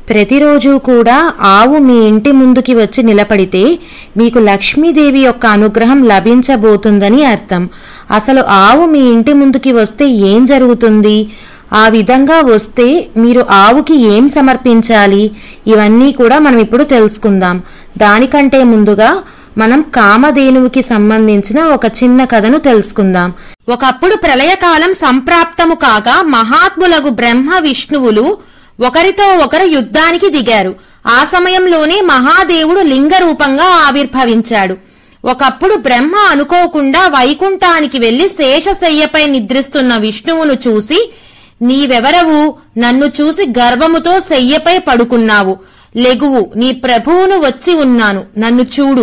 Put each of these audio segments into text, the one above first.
ప్రతిరోజు కూడా ఆవు మీ ఇంటి ముందుకి వచ్చి నిలబడితే మీకు లక్ష్మీదేవి యొక్క అనుగ్రహం లభించబోతుందని అర్థం అసలు ఆవు మీ ఇంటి ముందుకి వస్తే ఏం జరుగుతుంది ఆ విధంగా వస్తే మీరు ఆవుకి ఏం సమర్పించాలి ఇవన్నీ కూడా మనం ఇప్పుడు తెలుసుకుందాం దానికంటే ముందుగా మనం కామధేనువుకి సంబంధించిన ఒక చిన్న కథను తెలుసుకుందాం ఒకప్పుడు ప్రళయకాలం సంప్రాప్తము కాగా మహాత్ములగు బ్రహ్మ విష్ణువులు ఒకరితో ఒకరు యుద్ధానికి దిగారు ఆ సమయంలోనే మహాదేవుడు లింగ రూపంగా ఆవిర్భవించాడు ఒకప్పుడు బ్రహ్మ అనుకోకుండా వైకుంఠానికి వెళ్లి శేషశయ్యపై నిద్రిస్తున్న విష్ణువును చూసి నీవెవరవు నన్ను చూసి గర్వముతో శయ్యపై పడుకున్నావు లెగువు నీ ప్రభువును వచ్చి ఉన్నాను నన్ను చూడు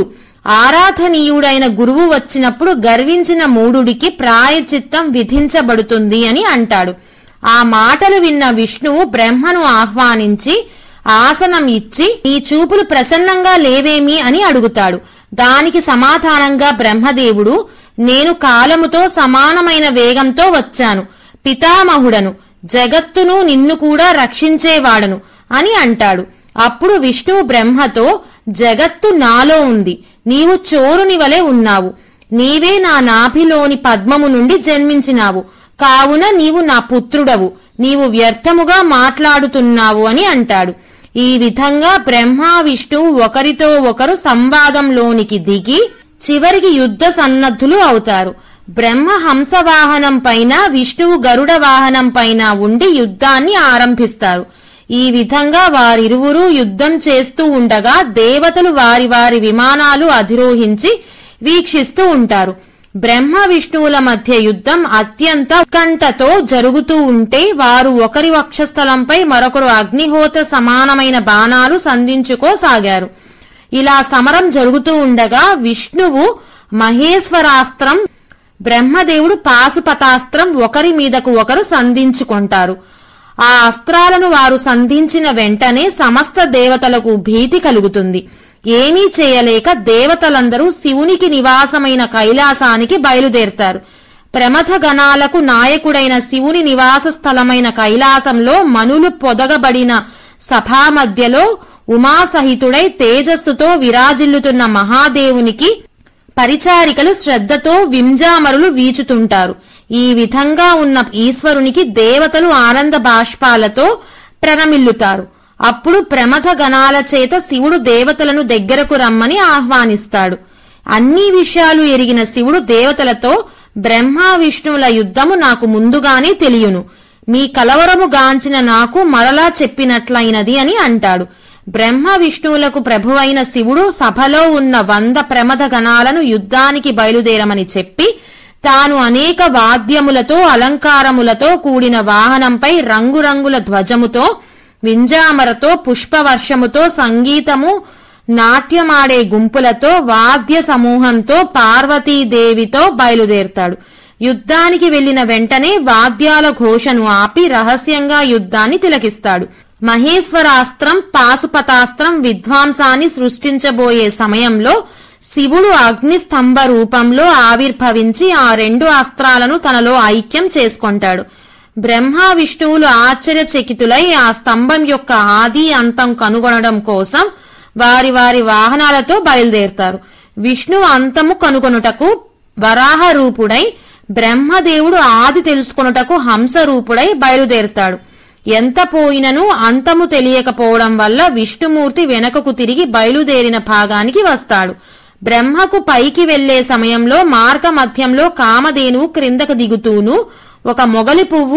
ఆరాధనీయుడైన గురువు వచ్చినప్పుడు గర్వించిన మూడుడికి ప్రాయచిత్తం విధించబడుతుంది అని అంటాడు ఆ మాటలు విన్న విష్ణువు బ్రహ్మను ఆహ్వానించి ఆసనం ఇచ్చి నీ చూపులు ప్రసన్నంగా లేవేమి అని అడుగుతాడు దానికి సమాధానంగా బ్రహ్మదేవుడు నేను కాలముతో సమానమైన వేగంతో వచ్చాను పితామహుడను జగత్తును నిన్ను కూడా రక్షించేవాడను అని అంటాడు అప్పుడు విష్ణువు బ్రహ్మతో జగత్తు నాలో ఉంది నీవు చోరుని వలె ఉన్నావు నీవే నా నాభిలోని పద్మము నుండి జన్మించినావు కావున నీవు నా పుత్రుడవు నీవు వ్యర్థముగా మాట్లాడుతున్నావు అని అంటాడు ఈ విధంగా బ్రహ్మ విష్ణువు ఒకరితో ఒకరు సంవాదంలోనికి దిగి చివరికి యుద్ధ సన్నద్ధులు అవుతారు బ్రహ్మ హంస వాహనం పైన విష్ణువు గరుడ వాహనం పైన ఉండి యుద్ధాన్ని ఆరంభిస్తారు ఈ విధంగా వారిరువురు యుద్ధం చేస్తూ ఉండగా దేవతలు వారి వారి విమానాలు అధిరోహించి వీక్షిస్తూ ఉంటారు బ్రహ్మ విష్ణువుల మధ్య యుద్ధం అత్యంత ఉత్కంఠతో జరుగుతూ ఉంటే వారు ఒకరి వక్షస్థలంపై మరొకరు అగ్నిహోత్ర సమానమైన బాణాలు సంధించుకోసాగారు ఇలా సమరం జరుగుతూ ఉండగా విష్ణువు మహేశ్వరాస్త్రం బ్రహ్మదేవుడు పాశుపతాస్త్రం ఒకరి మీదకు ఒకరు సంధించుకుంటారు ఆ అస్త్రాలను వారు సంధించిన వెంటనే సమస్త దేవతలకు భీతి కలుగుతుంది ఏమీ చేయలేక దేవతలందరూ శివునికి నివాసమైన కైలాసానికి బయలుదేరతారు ప్రమథ గణాలకు నాయకుడైన శివుని నివాస స్థలమైన కైలాసంలో మనులు పొదగబడిన సభా మధ్యలో ఉమాసహితుడై తేజస్సుతో విరాజిల్లుతున్న మహాదేవునికి పరిచారికలు శ్రద్ధతో వింజామరులు వీచుతుంటారు ఈ విధంగా ఉన్న ఈశ్వరునికి దేవతలు ఆనంద బాష్పాలతో ప్రణమిల్లుతారు అప్పుడు ప్రమథ గణాల చేత శివుడు దేవతలను దగ్గరకు రమ్మని ఆహ్వానిస్తాడు అన్ని విషయాలు ఎరిగిన శివుడు దేవతలతో బ్రహ్మ విష్ణువుల యుద్ధము నాకు ముందుగానే తెలియను మీ కలవరము గాంచిన నాకు మరలా చెప్పినట్లయినది అని అంటాడు బ్రహ్మ విష్ణువులకు ప్రభువైన శివుడు సభలో ఉన్న వంద ప్రమథ గణాలను యుద్ధానికి బయలుదేరమని చెప్పి తాను అనేక వాద్యములతో అలంకారములతో కూడిన వాహనంపై రంగురంగుల ధ్వజముతో వింజామరతో పుష్పవర్షముతో సంగీతము నాట్యమాడే గుంపులతో వాద్య సమూహంతో పార్వతీదేవితో బయలుదేరుతాడు యుద్ధానికి వెళ్లిన వెంటనే వాద్యాల ఘోషను ఆపి రహస్యంగా యుద్ధాన్ని తిలకిస్తాడు మహేశ్వరాస్త్రం పాశుపతాస్త్రం విధ్వంసాన్ని సృష్టించబోయే సమయంలో శివుడు అగ్నిస్తంభ రూపంలో ఆవిర్భవించి ఆ రెండు అస్త్రాలను తనలో ఐక్యం చేసుకొంటాడు బ్రహ్మ విష్ణువులు ఆశ్చర్యచకితులై ఆ స్తంభం యొక్క ఆది అంతం కనుగొనడం కోసం వారి వారి వాహనాలతో బయలుదేరుతారు విష్ణు అంతము కనుగొనుటకు వరాహ రూపుడై బ్రహ్మదేవుడు ఆది తెలుసుకొనుటకు హంస రూపుడై బయలుదేరుతాడు ఎంత పోయినను అంతము తెలియకపోవడం వల్ల విష్ణుమూర్తి వెనకకు తిరిగి బయలుదేరిన భాగానికి వస్తాడు బ్రహ్మకు పైకి వెళ్లే సమయంలో మార్గ మధ్యంలో కామధేనువు క్రిందకు దిగుతూను ఒక మొగలి పువ్వు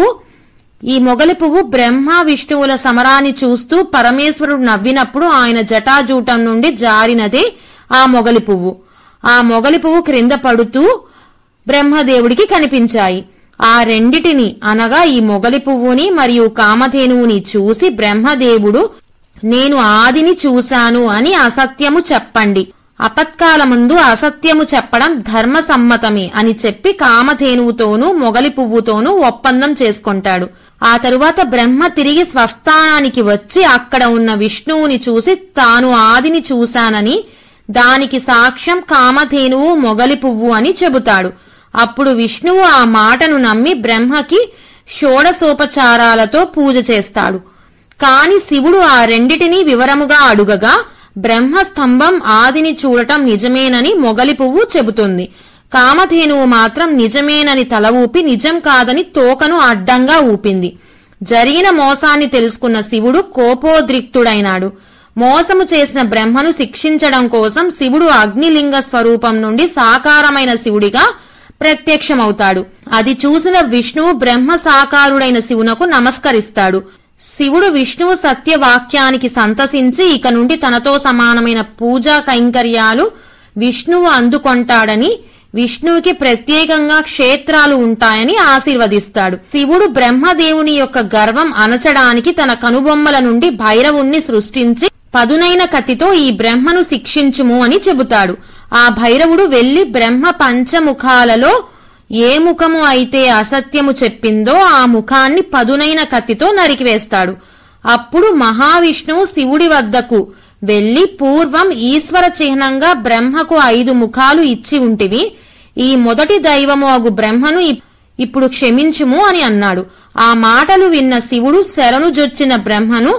ఈ మొగలి పువ్వు బ్రహ్మ విష్ణువుల సమరాన్ని చూస్తూ పరమేశ్వరుడు నవ్వినప్పుడు ఆయన జటాజూటం నుండి జారినదే ఆ మొగలి పువ్వు ఆ మొగలి పువ్వు క్రింద పడుతూ బ్రహ్మదేవుడికి కనిపించాయి ఆ రెండిటిని అనగా ఈ మొగలి పువ్వుని మరియు కామధేనువుని చూసి బ్రహ్మదేవుడు నేను ఆదిని చూశాను అని అసత్యము చెప్పండి అపత్కాలముందు అసత్యము చెప్పడం ధర్మసమ్మతమే అని చెప్పి కామధేనువుతోనూ మొగలి పువ్వుతోనూ ఒప్పందం చేసుకుంటాడు ఆ తరువాత బ్రహ్మ తిరిగి స్వస్థానానికి వచ్చి అక్కడ ఉన్న విష్ణువుని చూసి తాను ఆదిని చూశానని దానికి సాక్ష్యం కామధేనువు మొగలి పువ్వు అని చెబుతాడు అప్పుడు విష్ణువు ఆ మాటను నమ్మి బ్రహ్మకి షోడసోపచారాలతో పూజ చేస్తాడు కాని శివుడు ఆ రెండిటినీ వివరముగా అడుగగా బ్రహ్మస్తంభం ఆదిని చూడటం నిజమేనని మొగలి పువ్వు చెబుతుంది కామధేనువు మాత్రం నిజమేనని తల ఊపి నిజం కాదని తోకను అడ్డంగా ఊపింది జరిగిన మోసాన్ని తెలుసుకున్న శివుడు కోపోద్రిక్తుడైనాడు మోసము చేసిన బ్రహ్మను శిక్షించడం కోసం శివుడు అగ్నిలింగ స్వరూపం నుండి సాకారమైన శివుడిగా ప్రత్యక్షమవుతాడు అది చూసిన విష్ణువు బ్రహ్మ సాకారుడైన శివునకు నమస్కరిస్తాడు శివుడు విష్ణువు సత్యవాక్యానికి సంతసించి ఇక నుండి తనతో సమానమైన పూజా కైంకర్యాలు విష్ణువు అందుకొంటాడని విష్ణువుకి ప్రత్యేకంగా క్షేత్రాలు ఉంటాయని ఆశీర్వదిస్తాడు శివుడు బ్రహ్మదేవుని యొక్క గర్వం అణచడానికి తన కనుబొమ్మల నుండి భైరవుణ్ణి సృష్టించి పదునైన కత్తితో ఈ బ్రహ్మను శిక్షించుము అని చెబుతాడు ఆ భైరవుడు వెళ్లి బ్రహ్మ పంచముఖాలలో ఏ ముఖము అయితే అసత్యము చెప్పిందో ఆ ముఖాన్ని పదునైన కత్తితో నరికివేస్తాడు అప్పుడు మహావిష్ణువు శివుడి వద్దకు వెళ్లి పూర్వం ఈశ్వర చిహ్నంగా బ్రహ్మకు ఐదు ముఖాలు ఇచ్చి ఉంటివి ఈ మొదటి దైవము అగు బ్రహ్మను ఇప్- ఇప్పుడు క్షమించుము అని అన్నాడు ఆ మాటలు విన్న శివుడు శరణు జొచ్చిన బ్రహ్మను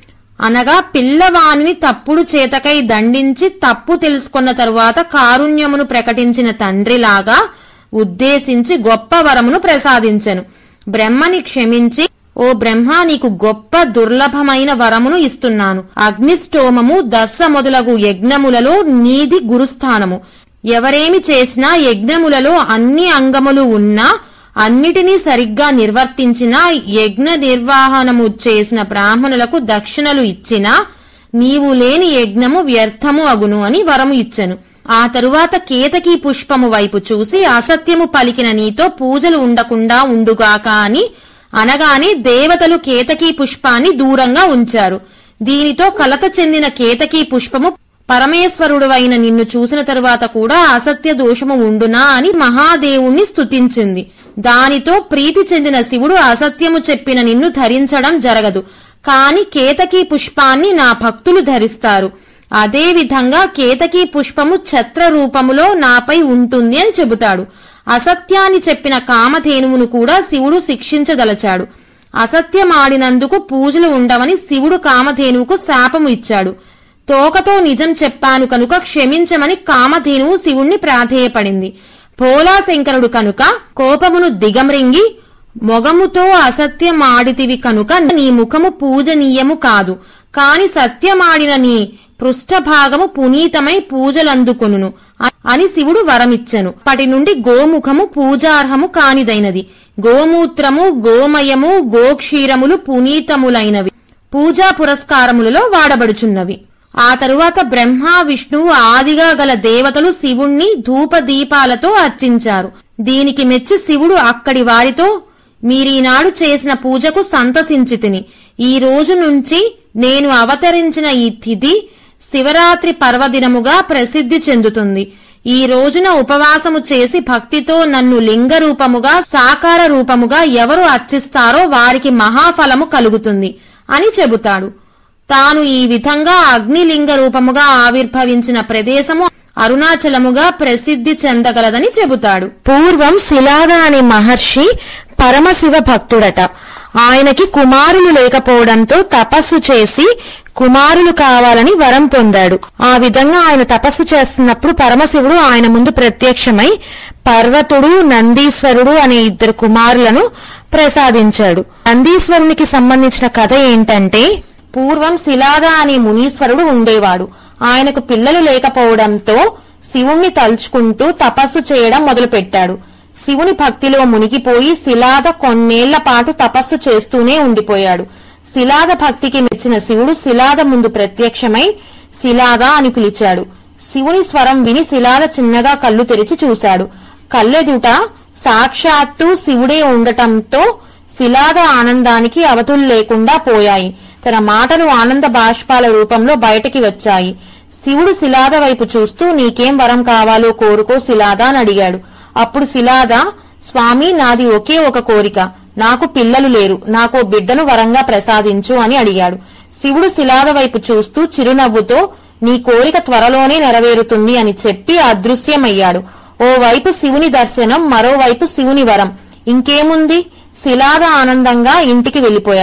అనగా పిల్లవానిని తప్పుడు చేతకై దండించి తప్పు తెలుసుకున్న తరువాత కారుణ్యమును ప్రకటించిన తండ్రిలాగా ఉద్దేశించి గొప్ప వరమును ప్రసాదించెను బ్రహ్మని క్షమించి ఓ బ్రహ్మ నీకు గొప్ప దుర్లభమైన వరమును ఇస్తున్నాను అగ్నిష్టోమము దశ మొదలగు యజ్ఞములలో నీది గురుస్థానము ఎవరేమి చేసినా యజ్ఞములలో అన్ని అంగములు ఉన్నా అన్నిటినీ సరిగ్గా నిర్వర్తించినా యజ్ఞ నిర్వహణము చేసిన బ్రాహ్మణులకు దక్షిణలు ఇచ్చినా నీవు లేని యజ్ఞము వ్యర్థము అగును అని వరము ఇచ్చెను ఆ తరువాత కేతకీ పుష్పము వైపు చూసి అసత్యము పలికిన నీతో పూజలు ఉండకుండా ఉండుగాక అని అనగానే దేవతలు కేతకీ పుష్పాన్ని దూరంగా ఉంచారు దీనితో కలత చెందిన కేతకీ పుష్పము పరమేశ్వరుడువైన నిన్ను చూసిన తరువాత కూడా అసత్య దోషము ఉండునా అని మహాదేవుణ్ణి స్తుతించింది దానితో ప్రీతి చెందిన శివుడు అసత్యము చెప్పిన నిన్ను ధరించడం జరగదు కాని కేతకీ పుష్పాన్ని నా భక్తులు ధరిస్తారు అదే విధంగా కేతకీ పుష్పము ఛత్ర రూపములో నాపై ఉంటుంది అని చెబుతాడు అసత్యాన్ని చెప్పిన కామధేనువును కూడా శివుడు శిక్షించదలచాడు అసత్యమాడినందుకు పూజలు ఉండవని శివుడు కామధేనువుకు శాపము ఇచ్చాడు తోకతో నిజం చెప్పాను కనుక క్షమించమని కామధేనువు శివుణ్ణి ప్రాధేయపడింది భోలాశంకరుడు కనుక కోపమును దిగమ్రింగి మొగముతో అసత్యమాడితివి కనుక నీ ముఖము పూజనీయము కాదు కాని సత్యమాడిన నీ పృష్ఠభాగము పునీతమై పూజలందుకొనును అ- అని శివుడు వరమిచ్చెను అప్పటి నుండి గోముఖము పూజార్హము కానిదైనది గోమూత్రము గోమయము గోక్షీరములు పునీతములైనవి పూజా పురస్కారములలో వాడబడుచున్నవి ఆ తరువాత బ్రహ్మ విష్ణువు ఆదిగా గల దేవతలు శివుణ్ణి ధూపదీపాలతో అర్చించారు దీనికి మెచ్చి శివుడు అక్కడి వారితో మీరీనాడు చేసిన పూజకు సంతసించి తిని ఈ రోజు నుంచి నేను అవతరించిన ఈ తిథి శివరాత్రి పర్వదినముగా ప్రసిద్ధి చెందుతుంది ఈ రోజున ఉపవాసము చేసి భక్తితో నన్ను లింగ రూపముగా సాకార రూపముగా ఎవరు అర్చిస్తారో వారికి మహాఫలము కలుగుతుంది అని చెబుతాడు తాను ఈ విధంగా అగ్నిలింగ రూపముగా ఆవిర్భవించిన ప్రదేశము అరుణాచలముగా ప్రసిద్ధి చెందగలదని చెబుతాడు పూర్వం శిలాద అనే మహర్షి పరమశివ భక్తుడట ఆయనకి కుమారులు లేకపోవడంతో తపస్సు చేసి కుమారులు కావాలని వరం పొందాడు ఆ విధంగా ఆయన తపస్సు చేస్తున్నప్పుడు పరమశివుడు ఆయన ముందు ప్రత్యక్షమై పర్వతుడు నందీశ్వరుడు అనే ఇద్దరు కుమారులను ప్రసాదించాడు నందీశ్వరునికి సంబంధించిన కథ ఏంటంటే పూర్వం శిలాద అనే మునీశ్వరుడు ఉండేవాడు ఆయనకు పిల్లలు లేకపోవడంతో శివుణ్ణి తలుచుకుంటూ తపస్సు చేయడం మొదలుపెట్టాడు శివుని భక్తిలో మునిగిపోయి శిలాద కొన్నేళ్ల పాటు తపస్సు చేస్తూనే ఉండిపోయాడు శిలాద భక్తికి మెచ్చిన శివుడు శిలాద ముందు ప్రత్యక్షమై శిలాద అని పిలిచాడు శివుని స్వరం విని శిలాద చిన్నగా కళ్ళు తెరిచి చూశాడు కళ్ళెదుట సాక్షాత్తు శివుడే ఉండటంతో శిలాద ఆనందానికి అవతులు లేకుండా పోయాయి తన మాటలు ఆనంద బాష్పాల రూపంలో బయటికి వచ్చాయి శివుడు శిలాద వైపు చూస్తూ నీకేం వరం కావాలో కోరుకో శిలాద అని అడిగాడు అప్పుడు శిలాద స్వామి నాది ఒకే ఒక కోరిక నాకు పిల్లలు లేరు నాకో బిడ్డను వరంగా ప్రసాదించు అని అడిగాడు శివుడు శిలాద వైపు చూస్తూ చిరునవ్వుతో నీ కోరిక త్వరలోనే నెరవేరుతుంది అని చెప్పి అదృశ్యమయ్యాడు ఓవైపు శివుని దర్శనం మరోవైపు శివుని వరం ఇంకేముంది శిలాద ఆనందంగా ఇంటికి వెళ్లిపోయాడు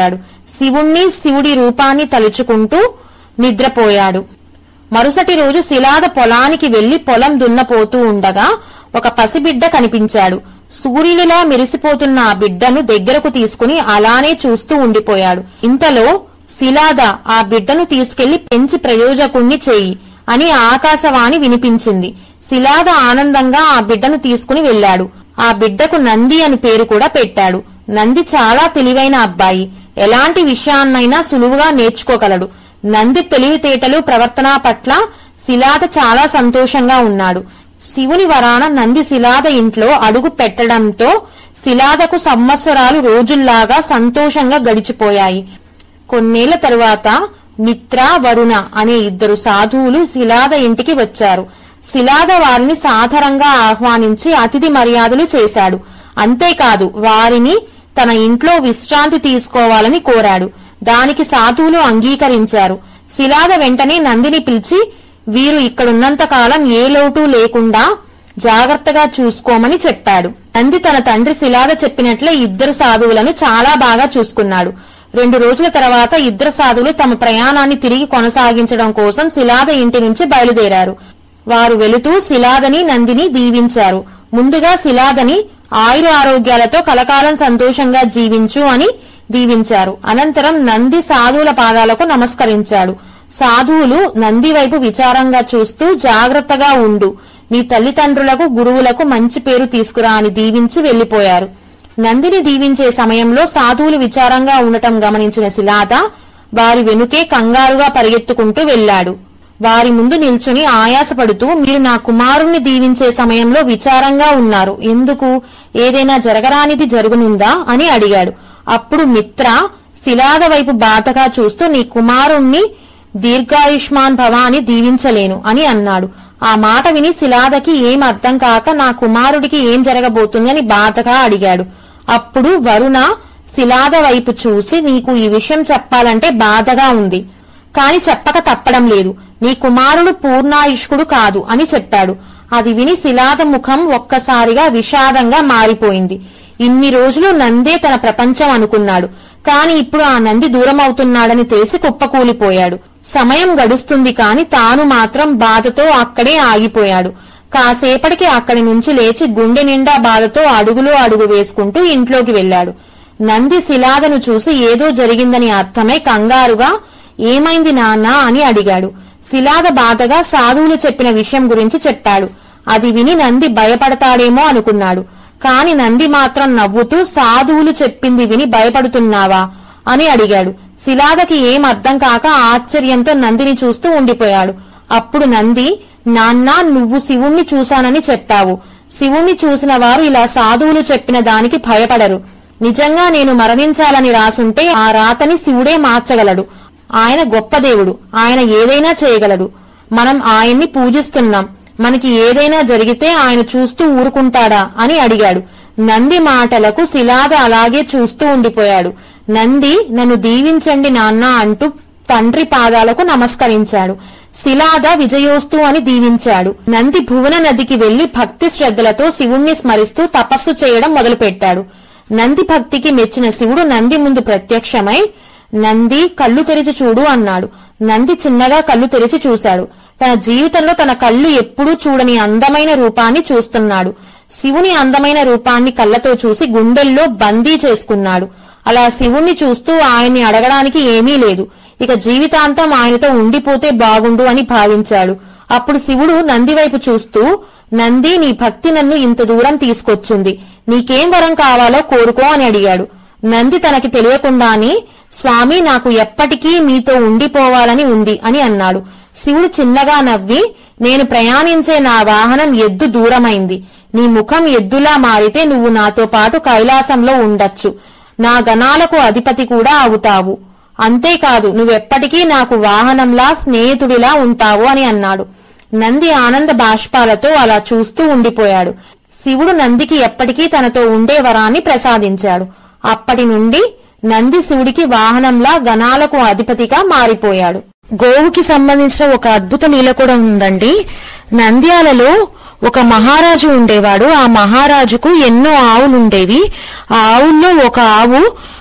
శివుణ్ణి శివుడి రూపాన్ని తలుచుకుంటూ నిద్రపోయాడు మరుసటి రోజు శిలాద పొలానికి వెళ్లి పొలం దున్నపోతూ ఉండగా ఒక పసిబిడ్డ కనిపించాడు సూర్యునిలా మెరిసిపోతున్న ఆ బిడ్డను దగ్గరకు తీసుకుని అలానే చూస్తూ ఉండిపోయాడు ఇంతలో శిలాద ఆ బిడ్డను తీసుకెళ్లి పెంచి ప్రయోజకుణ్ణి చెయ్యి అని ఆకాశవాణి వినిపించింది శిలాద ఆనందంగా ఆ బిడ్డను తీసుకుని వెళ్ళాడు ఆ బిడ్డకు నంది అని పేరు కూడా పెట్టాడు నంది చాలా తెలివైన అబ్బాయి ఎలాంటి విషయాన్నైనా సులువుగా నేర్చుకోగలడు నంది తెలివితేటలు ప్రవర్తన పట్ల శిలాద చాలా సంతోషంగా ఉన్నాడు శివుని వరాన నంది శిలాద ఇంట్లో అడుగు పెట్టడంతో శిలాదకు సంవత్సరాలు రోజుల్లాగా సంతోషంగా గడిచిపోయాయి కొన్నేళ్ల తరువాత మిత్ర వరుణ అనే ఇద్దరు సాధువులు శిలాద ఇంటికి వచ్చారు శిలాద వారిని సాదరంగా ఆహ్వానించి అతిథి మర్యాదలు చేశాడు అంతేకాదు వారిని తన ఇంట్లో విశ్రాంతి తీసుకోవాలని కోరాడు దానికి సాధువులు అంగీకరించారు శిలాద వెంటనే నందిని పిలిచి వీరు ఇక్కడున్నంత కాలం ఏ లోటు లేకుండా జాగ్రత్తగా చూసుకోమని చెప్పాడు నంది తన తండ్రి శిలాద చెప్పినట్లే ఇద్దరు సాధువులను చాలా బాగా చూసుకున్నాడు రెండు రోజుల తర్వాత ఇద్దరు సాధువులు తమ ప్రయాణాన్ని తిరిగి కొనసాగించడం కోసం శిలాద ఇంటి నుంచి బయలుదేరారు వారు వెళుతూ శిలాదని నందిని దీవించారు ముందుగా శిలాదని ఆయుర ఆరోగ్యాలతో కలకాలం సంతోషంగా జీవించు అని దీవించారు అనంతరం నంది సాధువుల పాదాలకు నమస్కరించాడు సాధువులు నంది వైపు విచారంగా చూస్తూ జాగ్రత్తగా ఉండు నీ తల్లిదండ్రులకు గురువులకు మంచి పేరు తీసుకురా అని దీవించి వెళ్లిపోయారు నందిని దీవించే సమయంలో సాధువులు విచారంగా ఉండటం గమనించిన శిలాద వారి వెనుకే కంగారుగా పరిగెత్తుకుంటూ వెళ్లాడు వారి ముందు నిల్చుని ఆయాసపడుతూ మీరు నా కుమారుణ్ణి దీవించే సమయంలో విచారంగా ఉన్నారు ఎందుకు ఏదైనా జరగరానిది జరుగునుందా అని అడిగాడు అప్పుడు మిత్ర శిలాద వైపు బాధగా చూస్తూ నీ కుమారుణ్ణి దీర్ఘాయుష్మాన్ భవ అని దీవించలేను అని అన్నాడు ఆ మాట విని శిలాదకి ఏం అర్థం కాక నా కుమారుడికి ఏం జరగబోతుందని బాధగా అడిగాడు అప్పుడు వరుణ శిలాద వైపు చూసి నీకు ఈ విషయం చెప్పాలంటే బాధగా ఉంది కాని చెప్పక తప్పడం లేదు నీ కుమారుడు పూర్ణాయుష్కుడు కాదు అని చెప్పాడు అది విని శిలాద ముఖం ఒక్కసారిగా విషాదంగా మారిపోయింది ఇన్ని రోజులు నందే తన ప్రపంచం అనుకున్నాడు కాని ఇప్పుడు ఆ నంది దూరం అవుతున్నాడని తెలిసి కుప్పకూలిపోయాడు సమయం గడుస్తుంది కాని తాను మాత్రం బాధతో అక్కడే ఆగిపోయాడు కాసేపటికి అక్కడి నుంచి లేచి గుండె నిండా బాధతో అడుగులో అడుగు వేసుకుంటూ ఇంట్లోకి వెళ్ళాడు నంది శిలాదను చూసి ఏదో జరిగిందని అర్థమై కంగారుగా ఏమైంది నాన్న అని అడిగాడు శిలాద బాధగా సాధువులు చెప్పిన విషయం గురించి చెప్పాడు అది విని నంది భయపడతాడేమో అనుకున్నాడు కాని నంది మాత్రం నవ్వుతూ సాధువులు చెప్పింది విని భయపడుతున్నావా అని అడిగాడు శిలాదకి ఏం అర్థం కాక ఆశ్చర్యంతో నందిని చూస్తూ ఉండిపోయాడు అప్పుడు నంది నాన్న నువ్వు శివుణ్ణి చూశానని చెప్పావు శివుణ్ణి చూసిన వారు ఇలా సాధువులు చెప్పిన దానికి భయపడరు నిజంగా నేను మరణించాలని రాసుంటే ఆ రాతని శివుడే మార్చగలడు ఆయన గొప్ప దేవుడు ఆయన ఏదైనా చేయగలడు మనం ఆయన్ని పూజిస్తున్నాం మనకి ఏదైనా జరిగితే ఆయన చూస్తూ ఊరుకుంటాడా అని అడిగాడు నంది మాటలకు శిలాద అలాగే చూస్తూ ఉండిపోయాడు నంది నన్ను దీవించండి నాన్న అంటూ తండ్రి పాదాలకు నమస్కరించాడు శిలాద విజయోస్తు అని దీవించాడు నంది భువన నదికి వెళ్లి భక్తి శ్రద్ధలతో శివుణ్ణి స్మరిస్తూ తపస్సు చేయడం మొదలుపెట్టాడు నంది భక్తికి మెచ్చిన శివుడు నంది ముందు ప్రత్యక్షమై నంది కళ్ళు తెరిచి చూడు అన్నాడు నంది చిన్నగా కళ్ళు తెరిచి చూశాడు తన జీవితంలో తన కళ్ళు ఎప్పుడూ చూడని అందమైన రూపాన్ని చూస్తున్నాడు శివుని అందమైన రూపాన్ని కళ్ళతో చూసి గుండెల్లో బందీ చేసుకున్నాడు అలా శివుణ్ణి చూస్తూ ఆయన్ని అడగడానికి ఏమీ లేదు ఇక జీవితాంతం ఆయనతో ఉండిపోతే బాగుండు అని భావించాడు అప్పుడు శివుడు నంది వైపు చూస్తూ నంది నీ భక్తి నన్ను ఇంత దూరం తీసుకొచ్చింది నీకేం వరం కావాలో కోరుకో అని అడిగాడు నంది తనకి తెలియకుండానే స్వామి నాకు ఎప్పటికీ మీతో ఉండిపోవాలని ఉంది అని అన్నాడు శివుడు చిన్నగా నవ్వి నేను ప్రయాణించే నా వాహనం ఎద్దు దూరమైంది నీ ముఖం ఎద్దులా మారితే నువ్వు నాతో పాటు కైలాసంలో ఉండొచ్చు నా గణాలకు అధిపతి కూడా అవుతావు అంతేకాదు నువ్వెప్పటికీ నాకు వాహనంలా స్నేహితుడిలా ఉంటావు అని అన్నాడు నంది ఆనంద బాష్పాలతో అలా చూస్తూ ఉండిపోయాడు శివుడు నందికి ఎప్పటికీ తనతో ఉండే వరాన్ని ప్రసాదించాడు అప్పటి నుండి నంది శివుడికి వాహనంలా గణాలకు అధిపతిగా మారిపోయాడు గోవుకి సంబంధించిన ఒక అద్భుత లీల కూడా ఉందండి నంద్యాలలో ఒక మహారాజు ఉండేవాడు ఆ మహారాజుకు ఎన్నో ఆవులు ఉండేవి ఆ ఆవుల్లో ఒక ఆవు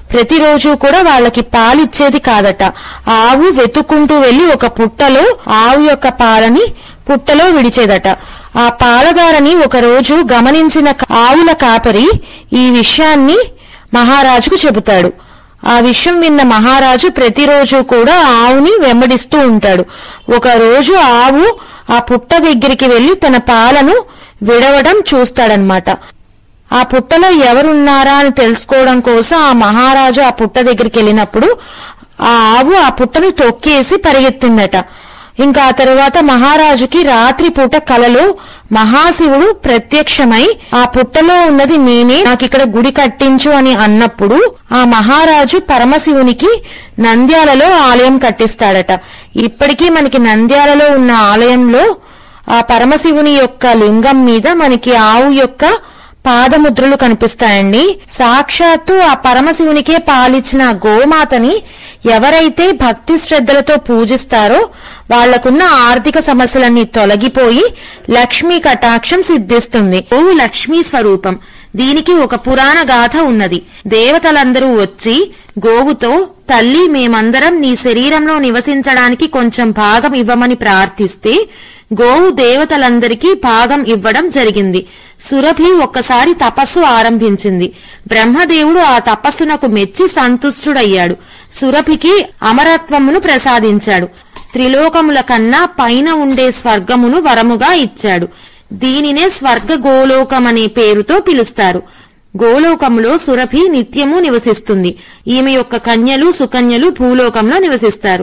ప్రతిరోజు కూడా వాళ్ళకి పాలిచ్చేది కాదట ఆవు వెతుక్కుంటూ వెళ్లి ఒక పుట్టలో ఆవు యొక్క పాలని పుట్టలో విడిచేదట ఆ పాలదారని ఒకరోజు గమనించిన ఆవుల కాపరి ఈ విషయాన్ని మహారాజుకు చెబుతాడు ఆ విషయం విన్న మహారాజు ప్రతిరోజు కూడా ఆవుని వెంబడిస్తూ ఉంటాడు ఒక రోజు ఆవు ఆ పుట్ట దగ్గరికి వెళ్లి తన పాలను విడవడం చూస్తాడనమాట ఆ పుట్టలో ఎవరున్నారా అని తెలుసుకోవడం కోసం ఆ మహారాజు ఆ పుట్ట దగ్గరికి వెళ్ళినప్పుడు ఆ ఆవు ఆ పుట్టని తొక్కేసి పరిగెత్తిందట ఇంకా ఆ తరువాత మహారాజుకి రాత్రిపూట కలలో మహాశివుడు ప్రత్యక్షమై ఆ పుట్టలో ఉన్నది నేనే నాకు ఇక్కడ గుడి కట్టించు అని అన్నప్పుడు ఆ మహారాజు పరమశివునికి నంద్యాలలో ఆలయం కట్టిస్తాడట ఇప్పటికీ మనకి నంద్యాలలో ఉన్న ఆలయంలో ఆ పరమశివుని యొక్క లింగం మీద మనకి ఆవు యొక్క పాదముద్రలు కనిపిస్తాయండి సాక్షాత్తు ఆ పరమశివునికే పాలిచ్చిన గోమాతని ఎవరైతే భక్తి శ్రద్ధలతో పూజిస్తారో వాళ్లకున్న ఆర్థిక సమస్యలన్నీ తొలగిపోయి లక్ష్మీ కటాక్షం సిద్ధిస్తుంది గోవు లక్ష్మీ స్వరూపం దీనికి ఒక పురాణ గాథ ఉన్నది దేవతలందరూ వచ్చి గోవుతో తల్లి మేమందరం నీ శరీరంలో నివసించడానికి కొంచెం భాగం ఇవ్వమని ప్రార్థిస్తే గోవు దేవతలందరికీ భాగం ఇవ్వడం జరిగింది సురభి ఒక్కసారి తపస్సు ఆరంభించింది బ్రహ్మదేవుడు ఆ తపస్సునకు మెచ్చి సంతుష్టుడయ్యాడు సురభికి అమరత్వమును ప్రసాదించాడు త్రిలోకముల కన్నా పైన ఉండే స్వర్గమును వరముగా ఇచ్చాడు దీనినే స్వర్గ గోలోకం అనే పేరుతో పిలుస్తారు గోలోకములో సురభి నిత్యము నివసిస్తుంది ఈమె యొక్క కన్యలు సుకన్యలు భూలోకంలో నివసిస్తారు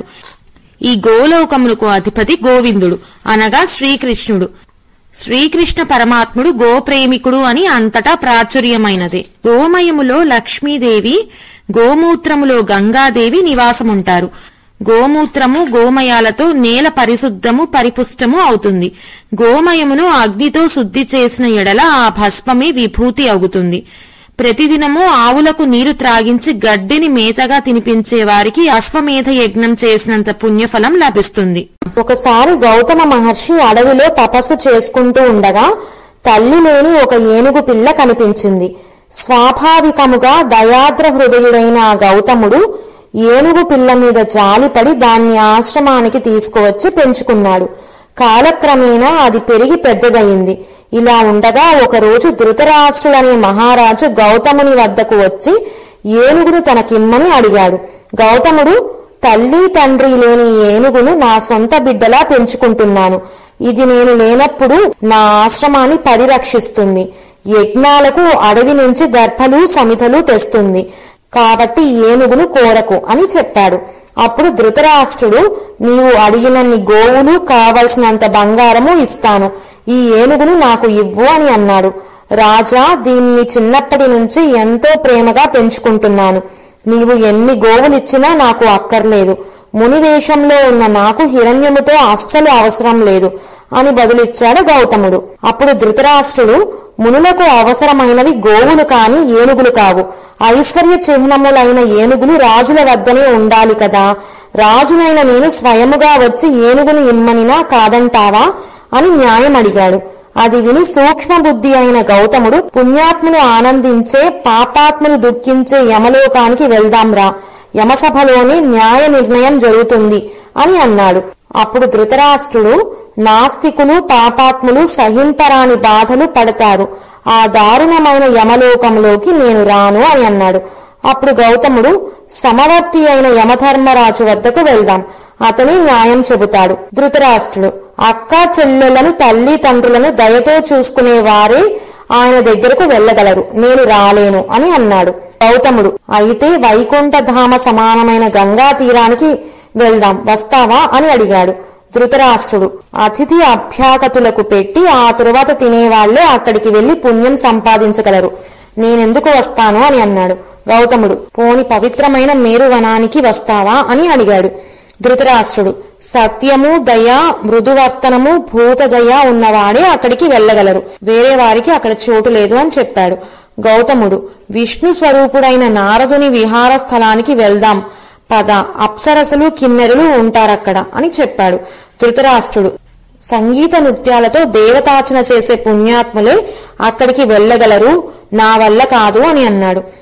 ఈ గోలోకములకు అధిపతి గోవిందుడు అనగా శ్రీకృష్ణుడు శ్రీకృష్ణ పరమాత్ముడు గోప్రేమికుడు అని అంతటా ప్రాచుర్యమైనదే గోమయములో లక్ష్మీదేవి గోమూత్రములో గంగాదేవి నివాసముంటారు గోమూత్రము గోమయాలతో నేల పరిశుద్ధము పరిపుష్టము అవుతుంది గోమయమును అగ్నితో శుద్ధి చేసిన ఎడల ఆ భస్మమే విభూతి అవుతుంది ప్రతిదినము ఆవులకు నీరు త్రాగించి గడ్డిని మేతగా తినిపించే వారికి అశ్వమేధ యజ్ఞం చేసినంత పుణ్యఫలం లభిస్తుంది ఒకసారి గౌతమ మహర్షి అడవిలో తపస్సు చేసుకుంటూ ఉండగా తల్లి లేని ఒక ఏనుగు పిల్ల కనిపించింది స్వాభావికముగా దయాద్ర హృదయుడైన ఆ గౌతముడు ఏనుగు పిల్ల మీద జాలిపడి దాన్ని ఆశ్రమానికి తీసుకువచ్చి పెంచుకున్నాడు కాలక్రమేణా అది పెరిగి పెద్దదయింది ఇలా ఉండగా ఒకరోజు ధృతరాష్ట్రుడనే మహారాజు గౌతముని వద్దకు వచ్చి ఏనుగును తనకిమ్మని అడిగాడు గౌతముడు తల్లి తండ్రి లేని ఏనుగును నా సొంత బిడ్డలా పెంచుకుంటున్నాను ఇది నేను లేనప్పుడు నా ఆశ్రమాన్ని పరిరక్షిస్తుంది యజ్ఞాలకు అడవి నుంచి గర్భలు సమితలు తెస్తుంది కాబట్టి ఏనుగును కోరకు అని చెప్పాడు అప్పుడు ధృతరాష్ట్రుడు నీవు అడిగినన్ని గోవులు కావలసినంత బంగారము ఇస్తాను ఈ ఏనుగును నాకు ఇవ్వు అని అన్నాడు రాజా దీన్ని చిన్నప్పటి నుంచి ఎంతో ప్రేమగా పెంచుకుంటున్నాను నీవు ఎన్ని గోవులిచ్చినా నాకు అక్కర్లేదు ముని వేషంలో ఉన్న నాకు హిరణ్యముతో అస్సలు అవసరం లేదు అని బదులిచ్చాడు గౌతముడు అప్పుడు ధృతరాష్ట్రుడు మునులకు అవసరమైనవి గోవులు కాని ఏనుగులు కావు ఐశ్వర్య చిహ్నములైన ఏనుగులు రాజుల వద్దనే ఉండాలి కదా రాజునైన నేను స్వయముగా వచ్చి ఏనుగును ఇమ్మనినా కాదంటావా అని న్యాయం అడిగాడు అది విని సూక్ష్మ బుద్ధి అయిన గౌతముడు పుణ్యాత్ములు ఆనందించే పాపాత్ములు దుఃఖించే యమలోకానికి వెళ్దాంరా యమసభలోనే న్యాయ నిర్ణయం జరుగుతుంది అని అన్నాడు అప్పుడు ధృతరాష్ట్రుడు నాస్తికులు పాపాత్ములు సహింపరాని బాధలు పడతారు ఆ దారుణమైన యమలోకంలోకి నేను రాను అని అన్నాడు అప్పుడు గౌతముడు సమవర్తి అయిన యమధర్మరాజు వద్దకు వెళ్దాం అతని న్యాయం చెబుతాడు ధృతరాష్ట్రుడు అక్క చెల్లెలను తల్లి తండ్రులను దయతో చూసుకునే వారే ఆయన దగ్గరకు వెళ్ళగలరు నేను రాలేను అని అన్నాడు గౌతముడు అయితే వైకుంఠధామ సమానమైన గంగా తీరానికి వెళ్దాం వస్తావా అని అడిగాడు ధృతరాష్ట్రుడు అతిథి అభ్యాగతులకు పెట్టి ఆ తరువాత తినేవాళ్లే అక్కడికి వెళ్లి పుణ్యం సంపాదించగలరు నేనెందుకు వస్తాను అని అన్నాడు గౌతముడు పోని పవిత్రమైన మేరువనానికి వస్తావా అని అడిగాడు ధృతరాష్ట్రుడు సత్యము దయ మృదువర్తనము భూతదయ ఉన్నవాడే అక్కడికి వెళ్ళగలరు వేరే వారికి అక్కడ చోటు లేదు అని చెప్పాడు గౌతముడు విష్ణు స్వరూపుడైన నారదుని విహార స్థలానికి వెళ్దాం పద అప్సరసలు కిన్నెరులు ఉంటారక్కడ అని చెప్పాడు ధృతరాష్ట్రుడు సంగీత నృత్యాలతో దేవతార్చన చేసే పుణ్యాత్ములే అక్కడికి వెళ్ళగలరు నా వల్ల కాదు అని అన్నాడు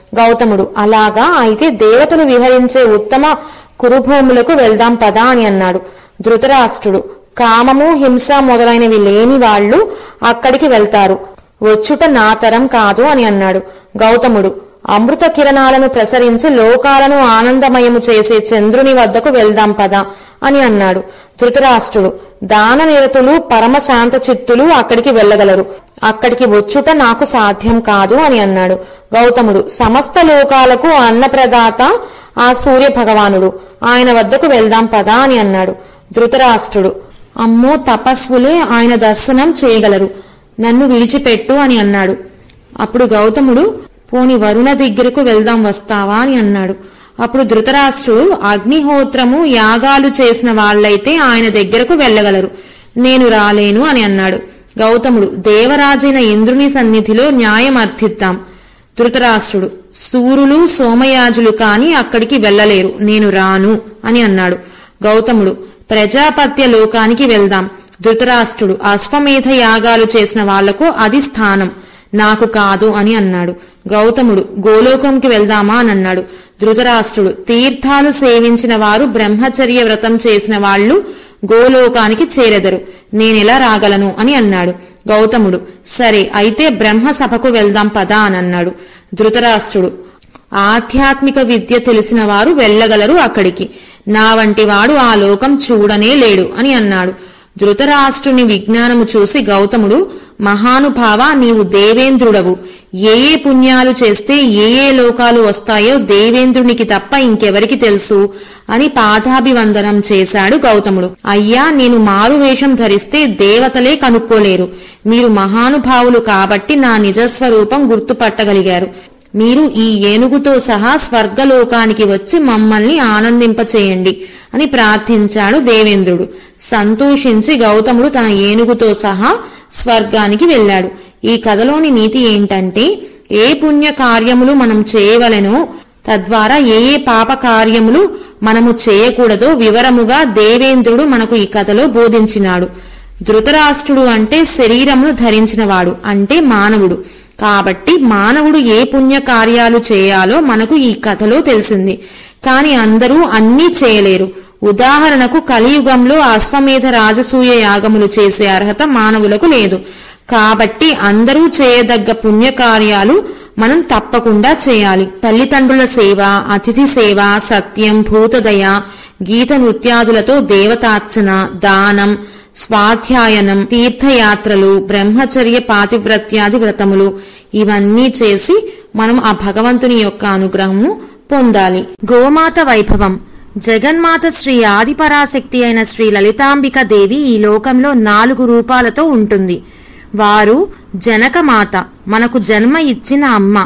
గౌతముడు అలాగా అయితే దేవతలు విహరించే ఉత్తమ కురుభూములకు వెళ్దాం పదా అని అన్నాడు ధృతరాష్ట్రుడు కామము హింస మొదలైనవి లేని వాళ్ళు అక్కడికి వెళ్తారు వచ్చుట నా తరం కాదు అని అన్నాడు గౌతముడు అమృత కిరణాలను ప్రసరించి లోకాలను ఆనందమయము చేసే చంద్రుని వద్దకు వెళ్దాం పదా అని అన్నాడు ధృతరాష్ట్రుడు దాన నిరతులు పరమ శాంత చిత్తులు అక్కడికి వెళ్ళగలరు అక్కడికి వచ్చుట నాకు సాధ్యం కాదు అని అన్నాడు గౌతముడు సమస్త లోకాలకు అన్నప్రదాత ఆ సూర్య భగవానుడు ఆయన వద్దకు వెళ్దాం పదా అని అన్నాడు ధృతరాష్ట్రుడు అమ్మో తపస్వులే ఆయన దర్శనం చేయగలరు నన్ను విడిచిపెట్టు అని అన్నాడు అప్పుడు గౌతముడు పోని వరుణ దగ్గరకు వెళ్దాం వస్తావా అని అన్నాడు అప్పుడు ధృతరాష్ట్రుడు అగ్నిహోత్రము యాగాలు చేసిన వాళ్ళైతే ఆయన దగ్గరకు వెళ్ళగలరు నేను రాలేను అని అన్నాడు గౌతముడు దేవరాజైన ఇంద్రుని సన్నిధిలో న్యాయం అర్థిద్దాం ధృతరాష్ట్రుడు సూరులు సోమయాజులు కాని అక్కడికి వెళ్ళలేరు నేను రాను అని అన్నాడు గౌతముడు ప్రజాపత్య లోకానికి వెళ్దాం ధృతరాష్ట్రుడు అశ్వమేధ యాగాలు చేసిన వాళ్లకు అది స్థానం నాకు కాదు అని అన్నాడు గౌతముడు గోలోకంకి వెళ్దామా అని అన్నాడు ధృతరాష్ట్రుడు తీర్థాలు సేవించిన వారు బ్రహ్మచర్య వ్రతం చేసిన వాళ్ళు గోలోకానికి చేరెదరు నేనెలా రాగలను అని అన్నాడు గౌతముడు సరే అయితే బ్రహ్మ సభకు వెళ్దాం పదా అని అన్నాడు ధృతరాష్ట్రుడు ఆధ్యాత్మిక విద్య తెలిసిన వారు వెళ్ళగలరు అక్కడికి నా వంటి వాడు ఆ లోకం చూడనే లేడు అని అన్నాడు ధృతరాష్ట్రుని విజ్ఞానము చూసి గౌతముడు మహానుభావ నీవు దేవేంద్రుడవు ఏ ఏ పుణ్యాలు చేస్తే ఏ ఏ లోకాలు వస్తాయో దేవేంద్రునికి తప్ప ఇంకెవరికి తెలుసు అని పాదాభివందనం చేశాడు గౌతముడు అయ్యా నేను మారు వేషం ధరిస్తే దేవతలే కనుక్కోలేరు మీరు మహానుభావులు కాబట్టి నా నిజస్వరూపం గుర్తుపట్టగలిగారు మీరు ఈ ఏనుగుతో సహా స్వర్గలోకానికి వచ్చి మమ్మల్ని ఆనందింపచేయండి అని ప్రార్థించాడు దేవేంద్రుడు సంతోషించి గౌతముడు తన ఏనుగుతో సహా స్వర్గానికి వెళ్ళాడు ఈ కథలోని నీతి ఏంటంటే ఏ పుణ్య కార్యములు మనం చేయవలెనో తద్వారా ఏ ఏ పాప కార్యములు మనము చేయకూడదో వివరముగా దేవేంద్రుడు మనకు ఈ కథలో బోధించినాడు ధృతరాష్ట్రుడు అంటే శరీరమును ధరించినవాడు అంటే మానవుడు కాబట్టి మానవుడు ఏ పుణ్య కార్యాలు చేయాలో మనకు ఈ కథలో తెలిసింది కాని అందరూ అన్నీ చేయలేరు ఉదాహరణకు కలియుగంలో అశ్వమేధ రాజసూయ యాగములు చేసే అర్హత మానవులకు లేదు కాబట్టి అందరూ చేయదగ్గ పుణ్యకార్యాలు మనం తప్పకుండా చేయాలి తల్లిదండ్రుల సేవ అతిథి సేవ సత్యం భూతదయ గీత నృత్యాదులతో దేవతార్చన దానం స్వాధ్యాయనం తీర్థయాత్రలు బ్రహ్మచర్య పాతివ్రత్యాది వ్రతములు ఇవన్నీ చేసి మనం ఆ భగవంతుని యొక్క అనుగ్రహము పొందాలి గోమాత వైభవం జగన్మాత శ్రీ ఆదిపరాశక్తి అయిన శ్రీ లలితాంబిక దేవి ఈ లోకంలో నాలుగు రూపాలతో ఉంటుంది వారు జనకమాత మనకు జన్మ ఇచ్చిన అమ్మ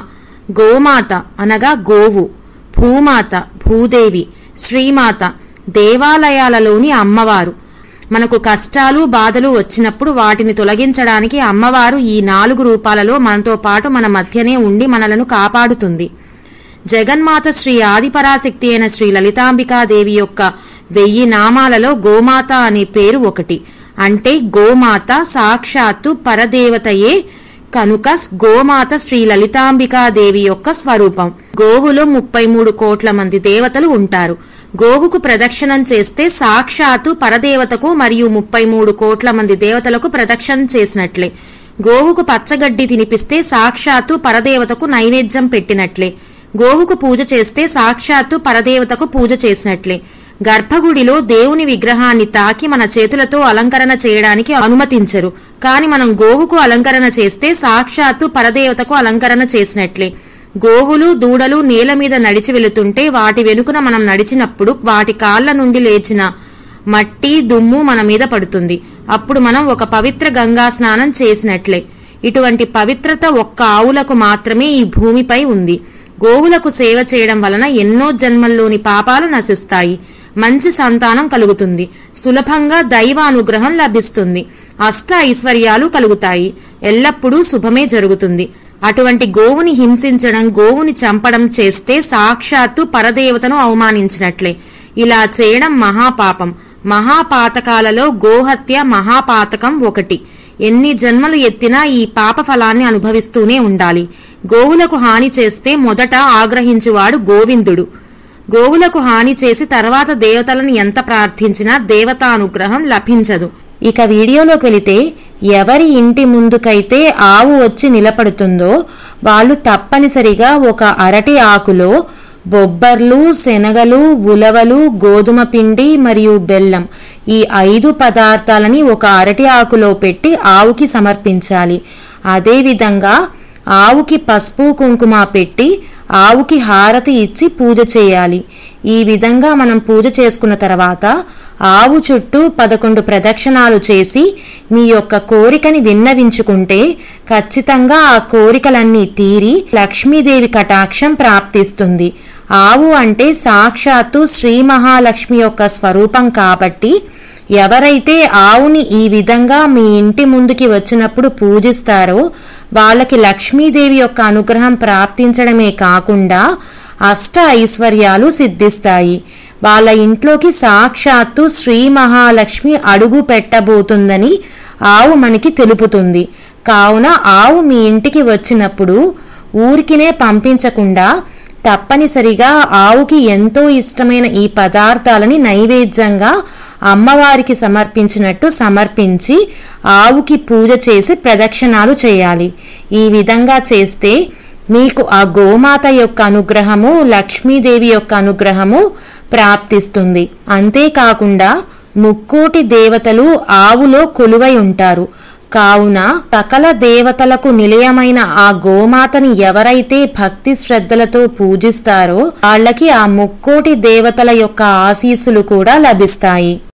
గోమాత అనగా గోవు భూమాత భూదేవి శ్రీమాత దేవాలయాలలోని అమ్మవారు మనకు కష్టాలు బాధలు వచ్చినప్పుడు వాటిని తొలగించడానికి అమ్మవారు ఈ నాలుగు రూపాలలో మనతో పాటు మన మధ్యనే ఉండి మనలను కాపాడుతుంది జగన్మాత శ్రీ ఆదిపరాశక్తి అయిన శ్రీ లలితాంబికాదేవి యొక్క వెయ్యి నామాలలో గోమాత అనే పేరు ఒకటి అంటే గోమాత సాక్షాత్తు పరదేవతయే కనుక గోమాత శ్రీ లలితాంబికాదేవి యొక్క స్వరూపం గోవులో ముప్పై మూడు కోట్ల మంది దేవతలు ఉంటారు గోవుకు ప్రదక్షిణం చేస్తే సాక్షాత్తు పరదేవతకు మరియు ముప్పై మూడు కోట్ల మంది దేవతలకు ప్రదక్షిణం చేసినట్లే గోవుకు పచ్చగడ్డి తినిపిస్తే సాక్షాత్తు పరదేవతకు నైవేద్యం పెట్టినట్లే గోవుకు పూజ చేస్తే సాక్షాత్తు పరదేవతకు పూజ చేసినట్లే గర్భగుడిలో దేవుని విగ్రహాన్ని తాకి మన చేతులతో అలంకరణ చేయడానికి అనుమతించరు కాని మనం గోవుకు అలంకరణ చేస్తే సాక్షాత్తు పరదేవతకు అలంకరణ చేసినట్లే గోవులు దూడలు నేల మీద నడిచి వెళుతుంటే వాటి వెనుకన మనం నడిచినప్పుడు వాటి కాళ్ల నుండి లేచిన మట్టి దుమ్ము మన మీద పడుతుంది అప్పుడు మనం ఒక పవిత్ర గంగా స్నానం చేసినట్లే ఇటువంటి పవిత్రత ఒక్క ఆవులకు మాత్రమే ఈ భూమిపై ఉంది గోవులకు సేవ చేయడం వలన ఎన్నో జన్మల్లోని పాపాలు నశిస్తాయి మంచి సంతానం కలుగుతుంది సులభంగా దైవ అనుగ్రహం లభిస్తుంది అష్ట ఐశ్వర్యాలు కలుగుతాయి ఎల్లప్పుడూ శుభమే జరుగుతుంది అటువంటి గోవుని హింసించడం గోవుని చంపడం చేస్తే సాక్షాత్తు పరదేవతను అవమానించినట్లే ఇలా చేయడం మహాపాపం మహాపాతకాలలో గోహత్య మహాపాతకం ఒకటి ఎన్ని జన్మలు ఎత్తినా ఈ పాప ఫలాన్ని అనుభవిస్తూనే ఉండాలి గోవులకు హాని చేస్తే మొదట ఆగ్రహించువాడు గోవిందుడు గోవులకు హాని చేసి తర్వాత దేవతలను ఎంత ప్రార్థించినా దేవతానుగ్రహం లభించదు ఇక వీడియోలోకి వెళితే ఎవరి ఇంటి ముందుకైతే ఆవు వచ్చి నిలబడుతుందో వాళ్ళు తప్పనిసరిగా ఒక అరటి ఆకులో బొబ్బర్లు శనగలు ఉలవలు గోధుమ పిండి మరియు బెల్లం ఈ ఐదు పదార్థాలని ఒక అరటి ఆకులో పెట్టి ఆవుకి సమర్పించాలి అదేవిధంగా ఆవుకి పసుపు కుంకుమ పెట్టి ఆవుకి హారతి ఇచ్చి పూజ చేయాలి ఈ విధంగా మనం పూజ చేసుకున్న తర్వాత ఆవు చుట్టూ పదకొండు ప్రదక్షిణాలు చేసి మీ యొక్క కోరికని విన్నవించుకుంటే ఖచ్చితంగా ఆ కోరికలన్నీ తీరి లక్ష్మీదేవి కటాక్షం ప్రాప్తిస్తుంది ఆవు అంటే సాక్షాత్తు శ్రీ మహాలక్ష్మి యొక్క స్వరూపం కాబట్టి ఎవరైతే ఆవుని ఈ విధంగా మీ ఇంటి ముందుకి వచ్చినప్పుడు పూజిస్తారో వాళ్ళకి లక్ష్మీదేవి యొక్క అనుగ్రహం ప్రాప్తించడమే కాకుండా అష్ట ఐశ్వర్యాలు సిద్ధిస్తాయి వాళ్ళ ఇంట్లోకి సాక్షాత్తు శ్రీ మహాలక్ష్మి అడుగు పెట్టబోతుందని ఆవు మనకి తెలుపుతుంది కావున ఆవు మీ ఇంటికి వచ్చినప్పుడు ఊరికినే పంపించకుండా తప్పనిసరిగా ఆవుకి ఎంతో ఇష్టమైన ఈ పదార్థాలని నైవేద్యంగా అమ్మవారికి సమర్పించినట్టు సమర్పించి ఆవుకి పూజ చేసి ప్రదక్షిణాలు చేయాలి ఈ విధంగా చేస్తే మీకు ఆ గోమాత యొక్క అనుగ్రహము లక్ష్మీదేవి యొక్క అనుగ్రహము ప్రాప్తిస్తుంది అంతేకాకుండా ముక్కోటి దేవతలు ఆవులో కొలువై ఉంటారు కావున సకల దేవతలకు నిలయమైన ఆ గోమాతని ఎవరైతే భక్తి శ్రద్ధలతో పూజిస్తారో వాళ్ళకి ఆ ముక్కోటి దేవతల యొక్క ఆశీస్సులు కూడా లభిస్తాయి